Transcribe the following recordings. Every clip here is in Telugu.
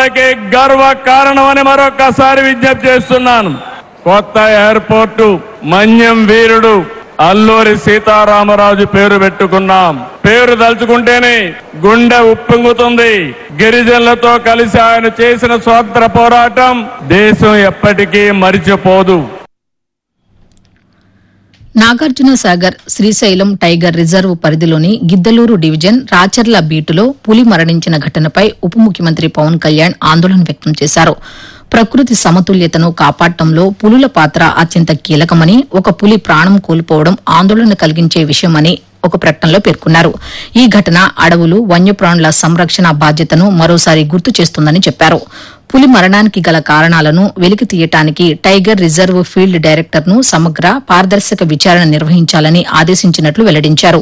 వాళ్ళకి గర్వ కారణమని మరొకసారి విజ్ఞప్తి చేస్తున్నాను కొత్త ఎయిర్పోర్టు మన్యం వీరుడు అల్లూరి సీతారామరాజు పేరు పెట్టుకున్నాం పేరు తలుచుకుంటేనే గుండె ఉప్పొంగుతుంది గిరిజనులతో కలిసి ఆయన చేసిన స్వాతంత్ర పోరాటం దేశం ఎప్పటికీ మరిచిపోదు నాగార్జున సాగర్ శ్రీశైలం టైగర్ రిజర్వ్ పరిధిలోని గిద్దలూరు డివిజన్ రాచర్ల బీటులో పులి మరణించిన ఘటనపై ఉప ముఖ్యమంత్రి పవన్ కళ్యాణ్ ఆందోళన వ్యక్తం చేశారు ప్రకృతి సమతుల్యతను కాపాడటంలో పులుల పాత్ర అత్యంత కీలకమని ఒక పులి ప్రాణం కోల్పోవడం ఆందోళన కలిగించే విషయమని ఒక ప్రకటనలో పేర్కొన్నారు ఈ ఘటన అడవులు వన్యప్రాణుల సంరక్షణ బాధ్యతను మరోసారి గుర్తు చేస్తుందని చెప్పారు పులి మరణానికి గల కారణాలను వెలికి తీయటానికి టైగర్ రిజర్వ్ ఫీల్డ్ డైరెక్టర్ను సమగ్ర పారదర్శక విచారణ నిర్వహించాలని ఆదేశించినట్లు వెల్లడించారు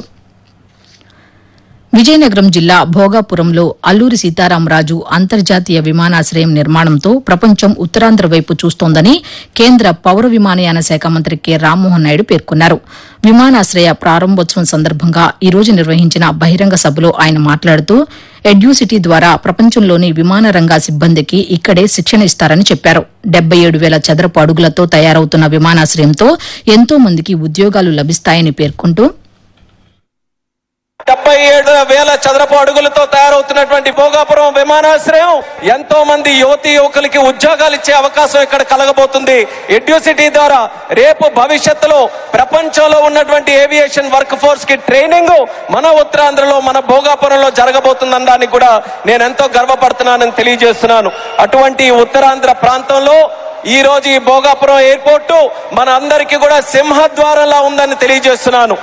విజయనగరం జిల్లా భోగాపురంలో అల్లూరి సీతారామరాజు అంతర్జాతీయ విమానాశ్రయం నిర్మాణంతో ప్రపంచం ఉత్తరాంధ్ర వైపు చూస్తోందని కేంద్ర పౌర విమానయాన శాఖ మంత్రి కె రామ్మోహన్ నాయుడు పేర్కొన్నారు విమానాశ్రయ ప్రారంభోత్సవం సందర్భంగా ఈ రోజు నిర్వహించిన బహిరంగ సభలో ఆయన మాట్లాడుతూ ఎడ్యూసిటీ ద్వారా ప్రపంచంలోని విమాన రంగ సిబ్బందికి ఇక్కడే శిక్షణ ఇస్తారని చెప్పారు డెబ్బై ఏడు వేల చదరపు అడుగులతో తయారవుతున్న విమానాశ్రయంతో ఎంతో మందికి ఉద్యోగాలు లభిస్తాయని పేర్కొంటూ డెబ్బై ఏడు వేల చదరపు అడుగులతో తయారవుతున్నటువంటి భోగాపురం విమానాశ్రయం ఎంతో మంది యువతి యువకులకి ఉద్యోగాలు ఇచ్చే అవకాశం ఇక్కడ కలగబోతుంది ఎడ్యూసిటీ ద్వారా రేపు భవిష్యత్తులో ప్రపంచంలో ఉన్నటువంటి ఏవియేషన్ వర్క్ ఫోర్స్ కి ట్రైనింగ్ మన ఉత్తరాంధ్రలో మన భోగాపురంలో జరగబోతుందని దానికి కూడా నేను ఎంతో గర్వపడుతున్నానని తెలియజేస్తున్నాను అటువంటి ఉత్తరాంధ్ర ప్రాంతంలో ఈ రోజు ఈ భోగాపురం ఎయిర్పోర్టు మన అందరికీ కూడా సింహద్వారంలా ఉందని తెలియజేస్తున్నాను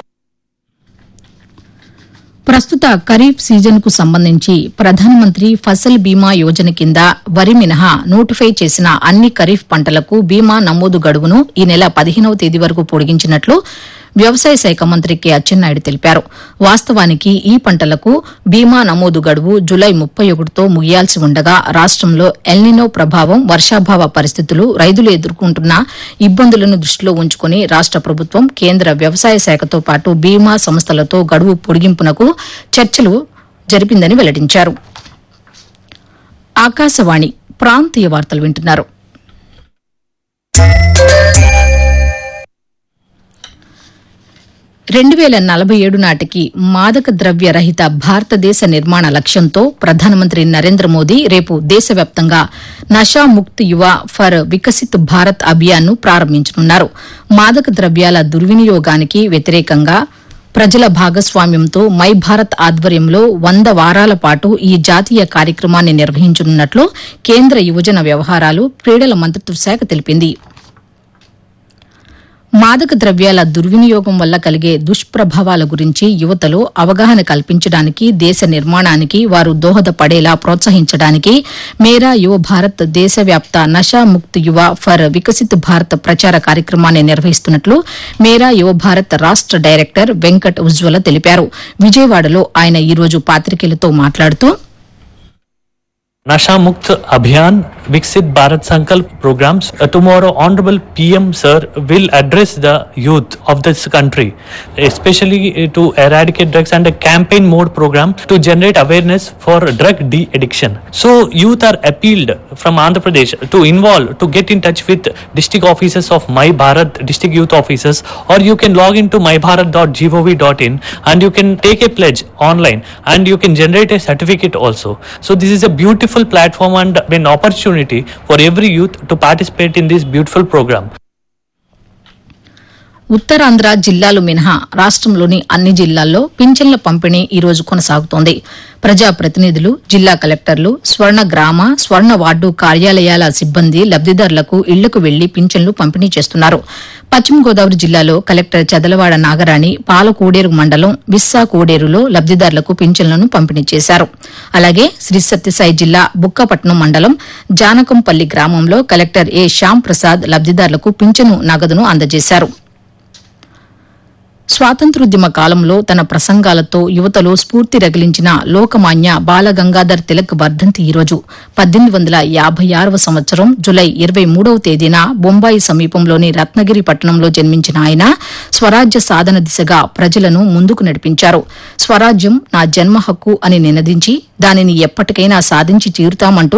ప్రస్తుత ఖరీఫ్ సీజన్ కు సంబంధించి ప్రధానమంత్రి ఫసల్ బీమా యోజన కింద వరి మినహా నోటిఫై చేసిన అన్ని ఖరీఫ్ పంటలకు బీమా నమోదు గడువును ఈ నెల పదిహేనవ తేదీ వరకు పొడిగించినట్లు వ్యవసాయ శాఖ మంత్రి కె అచ్చెన్నాయుడు తెలిపారు వాస్తవానికి ఈ పంటలకు బీమా నమోదు గడువు జులై ముప్పై ఒకటితో ముగియాల్సి ఉండగా రాష్టంలో ఎల్నినో ప్రభావం వర్షాభావ పరిస్థితులు రైతులు ఎదుర్కొంటున్న ఇబ్బందులను దృష్టిలో ఉంచుకుని రాష్ట ప్రభుత్వం కేంద్ర వ్యవసాయ శాఖతో పాటు బీమా సంస్థలతో గడువు పొడిగింపునకు చర్చలు జరిపిందని వెల్లడించారు ఆకాశవాణి ప్రాంతీయ వార్తలు వింటున్నారు రెండు వేల నలభై ఏడు నాటికి మాదక ద్రవ్య రహిత భారతదేశ నిర్మాణ లక్ష్యంతో ప్రధానమంత్రి నరేంద్ర మోదీ రేపు దేశవ్యాప్తంగా నషా ముక్త్ యువ ఫర్ వికసిత్ భారత్ అభియాన్ను ప్రారంభించనున్నారు మాదక ద్రవ్యాల దుర్వినియోగానికి వ్యతిరేకంగా ప్రజల భాగస్వామ్యంతో మై భారత్ ఆధ్వర్యంలో వంద వారాల పాటు ఈ జాతీయ కార్యక్రమాన్ని నిర్వహించనున్నట్లు కేంద్ర యువజన వ్యవహారాలు క్రీడల మంత్రిత్వ శాఖ తెలిపింది మాదక ద్రవ్యాల దుర్వినియోగం వల్ల కలిగే దుష్ప్రభావాల గురించి యువతలో అవగాహన కల్పించడానికి దేశ నిర్మాణానికి వారు దోహదపడేలా ప్రోత్సహించడానికి మేరా యువ భారత్ దేశవ్యాప్త నషా ముక్త్ యువ ఫర్ వికసిత్ భారత్ ప్రచార కార్యక్రమాన్ని నిర్వహిస్తున్నట్లు మేరా యువ భారత్ రాష్ట డైరెక్టర్ వెంకట్ ఉజ్వల తెలిపారు విజయవాడలో ఆయన ఈ రోజు పాత్రికేయులతో మాట్లాడుతూ Nasha Mukt Abhiyan Viksit Bharat Sankalp programs. Uh, tomorrow, Honorable PM Sir will address the youth of this country, especially uh, to eradicate drugs and a campaign mode program to generate awareness for drug de-addiction. So, youth are appealed from Andhra Pradesh to involve, to get in touch with district offices of My Bharat district youth offices, or you can log into mybharat.gov.in and you can take a pledge online and you can generate a certificate also. So, this is a beautiful platform and an opportunity for every youth to participate in this beautiful program. Uttarandhra జిల్లాలు మినహా రాష్ట్రంలోని అన్ని జిల్లాల్లో పింఛన్ల పంపిణీ ఈ రోజు కొనసాగుతోంది ప్రజాప్రతినిధులు జిల్లా కలెక్టర్లు స్వర్ణ గ్రామ స్వర్ణ వార్డు కార్యాలయాల సిబ్బంది లబ్దిదారులకు ఇళ్లకు వెళ్లి పింఛన్లు పంపిణీ చేస్తున్నారు పశ్చిమ గోదావరి జిల్లాలో కలెక్టర్ చదలవాడ నాగరాణి పాలకోడేరు మండలం విస్సా కోడేరులో లబ్దిదారులకు పింఛన్లను పంపిణీ చేశారు అలాగే శ్రీ సత్యసాయి జిల్లా బుక్కపట్నం మండలం జానకంపల్లి గ్రామంలో కలెక్టర్ ఏ శ్యాం ప్రసాద్ లబ్దిదారులకు పింఛను నగదును అందజేశారు స్వాతంత్రోద్యమ కాలంలో తన ప్రసంగాలతో యువతలో స్ఫూర్తి రగిలించిన లోకమాన్య బాలగంగాధర్ తిలక్ వర్ధంతి ఈరోజు పద్దెనిమిది వందల యాభై ఆరవ సంవత్సరం జులై ఇరవై మూడవ తేదీన బొంబాయి సమీపంలోని రత్నగిరి పట్టణంలో జన్మించిన ఆయన స్వరాజ్య సాధన దిశగా ప్రజలను ముందుకు నడిపించారు స్వరాజ్యం నా జన్మ హక్కు అని నినదించి దానిని ఎప్పటికైనా సాధించి తీరుతామంటూ